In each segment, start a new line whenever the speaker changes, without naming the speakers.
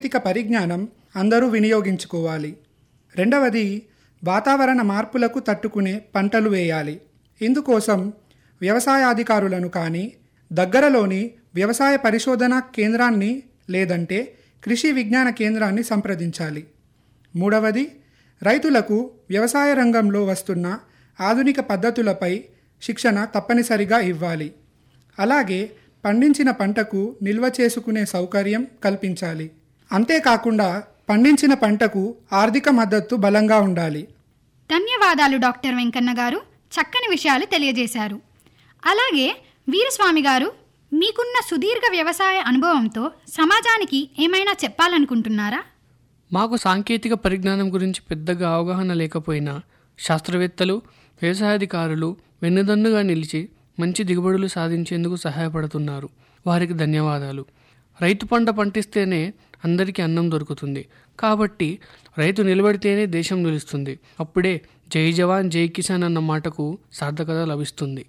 సాంకేతిక పరిజ్ఞానం అందరూ వినియోగించుకోవాలి రెండవది వాతావరణ మార్పులకు తట్టుకునే పంటలు వేయాలి ఇందుకోసం వ్యవసాయాధికారులను కానీ దగ్గరలోని వ్యవసాయ పరిశోధన కేంద్రాన్ని లేదంటే కృషి విజ్ఞాన కేంద్రాన్ని సంప్రదించాలి మూడవది రైతులకు వ్యవసాయ రంగంలో వస్తున్న ఆధునిక పద్ధతులపై శిక్షణ తప్పనిసరిగా ఇవ్వాలి అలాగే పండించిన పంటకు నిల్వ చేసుకునే సౌకర్యం కల్పించాలి అంతేకాకుండా పండించిన పంటకు ఆర్థిక మద్దతు బలంగా ఉండాలి
ధన్యవాదాలు డాక్టర్ వెంకన్న గారు చక్కని విషయాలు తెలియజేశారు అలాగే వీరస్వామి గారు మీకున్న సుదీర్ఘ వ్యవసాయ అనుభవంతో సమాజానికి ఏమైనా చెప్పాలనుకుంటున్నారా
మాకు సాంకేతిక పరిజ్ఞానం గురించి పెద్దగా అవగాహన లేకపోయినా శాస్త్రవేత్తలు వ్యవసాయాధికారులు వెన్నుదన్నుగా నిలిచి మంచి దిగుబడులు సాధించేందుకు సహాయపడుతున్నారు వారికి ధన్యవాదాలు రైతు పంట పండిస్తేనే అందరికీ అన్నం దొరుకుతుంది కాబట్టి రైతు నిలబడితేనే దేశం నిలుస్తుంది అప్పుడే జై జవాన్ జై కిసాన్ అన్న మాటకు సార్థకత లభిస్తుంది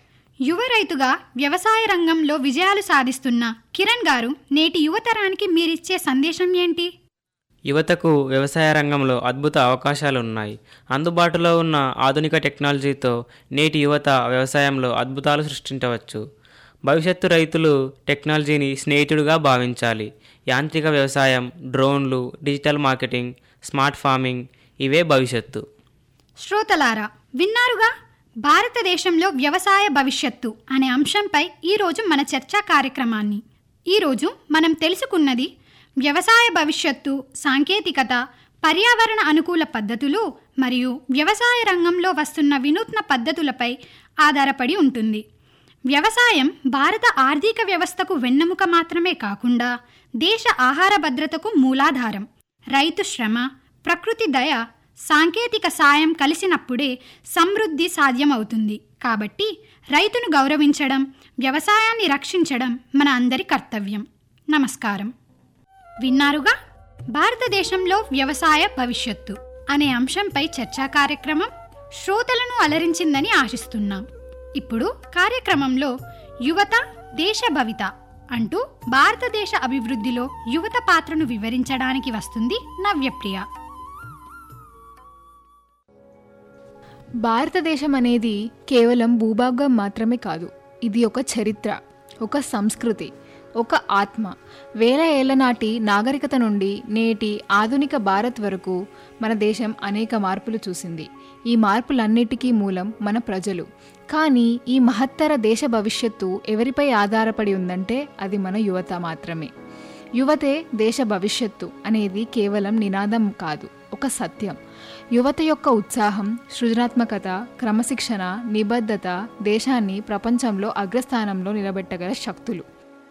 యువ రైతుగా వ్యవసాయ రంగంలో విజయాలు సాధిస్తున్న కిరణ్ గారు నేటి యువతరానికి మీరిచ్చే సందేశం ఏంటి
యువతకు వ్యవసాయ రంగంలో అద్భుత అవకాశాలు ఉన్నాయి అందుబాటులో ఉన్న ఆధునిక టెక్నాలజీతో నేటి యువత వ్యవసాయంలో అద్భుతాలు సృష్టించవచ్చు భవిష్యత్తు రైతులు టెక్నాలజీని స్నేహితుడిగా భావించాలి యాంత్రిక వ్యవసాయం డ్రోన్లు డిజిటల్ మార్కెటింగ్ స్మార్ట్ ఫార్మింగ్ ఇవే భవిష్యత్తు
శ్రోతలారా విన్నారుగా భారతదేశంలో వ్యవసాయ భవిష్యత్తు అనే అంశంపై ఈరోజు మన చర్చా కార్యక్రమాన్ని ఈరోజు మనం తెలుసుకున్నది వ్యవసాయ భవిష్యత్తు సాంకేతికత పర్యావరణ అనుకూల పద్ధతులు మరియు వ్యవసాయ రంగంలో వస్తున్న వినూత్న పద్ధతులపై ఆధారపడి ఉంటుంది వ్యవసాయం భారత ఆర్థిక వ్యవస్థకు వెన్నెముక మాత్రమే కాకుండా దేశ ఆహార భద్రతకు మూలాధారం రైతు శ్రమ ప్రకృతి దయ సాంకేతిక సాయం కలిసినప్పుడే సమృద్ధి సాధ్యమవుతుంది కాబట్టి రైతును గౌరవించడం వ్యవసాయాన్ని రక్షించడం మన అందరి కర్తవ్యం నమస్కారం విన్నారుగా భారతదేశంలో వ్యవసాయ భవిష్యత్తు అనే అంశంపై చర్చా కార్యక్రమం శ్రోతలను అలరించిందని ఆశిస్తున్నాం ఇప్పుడు కార్యక్రమంలో యువత దేశ భవిత అంటూ భారతదేశ అభివృద్ధిలో యువత పాత్రను వివరించడానికి వస్తుంది నవ్యప్రియ
భారతదేశం అనేది కేవలం భూభాగం మాత్రమే కాదు ఇది ఒక చరిత్ర ఒక సంస్కృతి ఒక ఆత్మ వేల ఏళ్ల నాటి నాగరికత నుండి నేటి ఆధునిక భారత్ వరకు మన దేశం అనేక మార్పులు చూసింది ఈ మార్పులన్నిటికీ మూలం మన ప్రజలు కానీ ఈ మహత్తర దేశ భవిష్యత్తు ఎవరిపై ఆధారపడి ఉందంటే అది మన యువత మాత్రమే యువతే దేశ భవిష్యత్తు అనేది కేవలం నినాదం కాదు ఒక సత్యం యువత యొక్క ఉత్సాహం సృజనాత్మకత క్రమశిక్షణ నిబద్ధత దేశాన్ని ప్రపంచంలో అగ్రస్థానంలో నిలబెట్టగల శక్తులు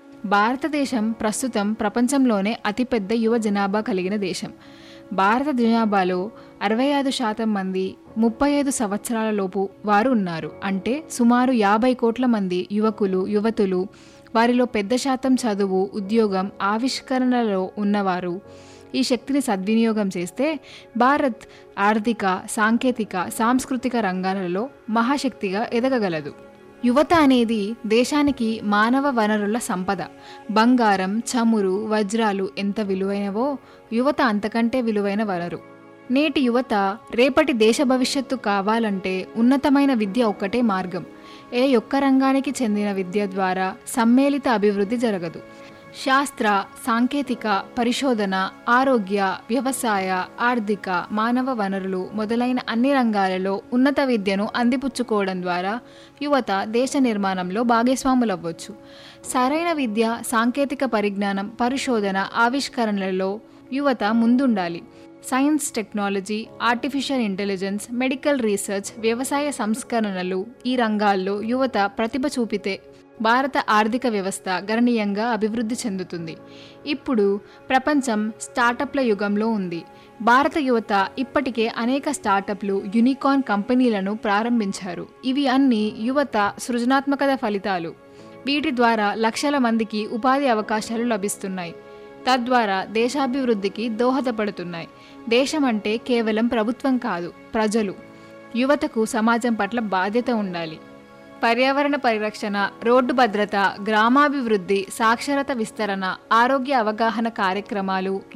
భారతదేశం ప్రస్తుతం ప్రపంచంలోనే అతిపెద్ద యువ జనాభా కలిగిన దేశం భారత జనాభాలో అరవై ఐదు శాతం మంది ముప్పై ఐదు సంవత్సరాల లోపు వారు ఉన్నారు అంటే సుమారు యాభై కోట్ల మంది యువకులు యువతులు వారిలో పెద్ద శాతం చదువు ఉద్యోగం ఆవిష్కరణలో ఉన్నవారు ఈ శక్తిని సద్వినియోగం చేస్తే భారత్ ఆర్థిక సాంకేతిక సాంస్కృతిక రంగాలలో మహాశక్తిగా ఎదగగలదు యువత అనేది దేశానికి మానవ వనరుల సంపద బంగారం చమురు వజ్రాలు ఎంత విలువైనవో యువత అంతకంటే విలువైన వనరు నేటి యువత రేపటి దేశ భవిష్యత్తు కావాలంటే ఉన్నతమైన విద్య ఒక్కటే మార్గం ఏ ఒక్క రంగానికి చెందిన విద్య ద్వారా సమ్మేళిత అభివృద్ధి జరగదు శాస్త్ర సాంకేతిక పరిశోధన ఆరోగ్య వ్యవసాయ ఆర్థిక మానవ వనరులు మొదలైన అన్ని రంగాలలో ఉన్నత విద్యను అందిపుచ్చుకోవడం ద్వారా యువత దేశ నిర్మాణంలో భాగస్వాములవ్వచ్చు సరైన విద్య సాంకేతిక పరిజ్ఞానం పరిశోధన ఆవిష్కరణలలో యువత ముందుండాలి science technology artificial intelligence medical research వ్యవసాయ సంస్కరణలు ఈ రంగాల్లో యువత ప్రతిభ చూపితే భారత ఆర్థిక వ్యవస్థ గణనీయంగా అభివృద్ధి చెందుతుంది ఇప్పుడు ప్రపంచం స్టార్టప్ల యుగంలో ఉంది భారత యువత ఇప్పటికే అనేక స్టార్టప్లు యూనికార్న్ కంపెనీలను ప్రారంభించారు ఇవి అన్ని యువత సృజనాత్మకత ఫలితాలు వీటి ద్వారా లక్షల మందికి ఉపాధి అవకాశాలు లభిస్తున్నాయి తద్వారా దేశాభివృద్ధికి దోహదపడుతున్నాయి దేశం అంటే కేవలం ప్రభుత్వం కాదు ప్రజలు యువతకు సమాజం పట్ల బాధ్యత ఉండాలి పర్యావరణ పరిరక్షణ రోడ్డు భద్రత గ్రామాభివృద్ధి సాక్షరత విస్తరణ ఆరోగ్య అవగాహన కార్యక్రమాలు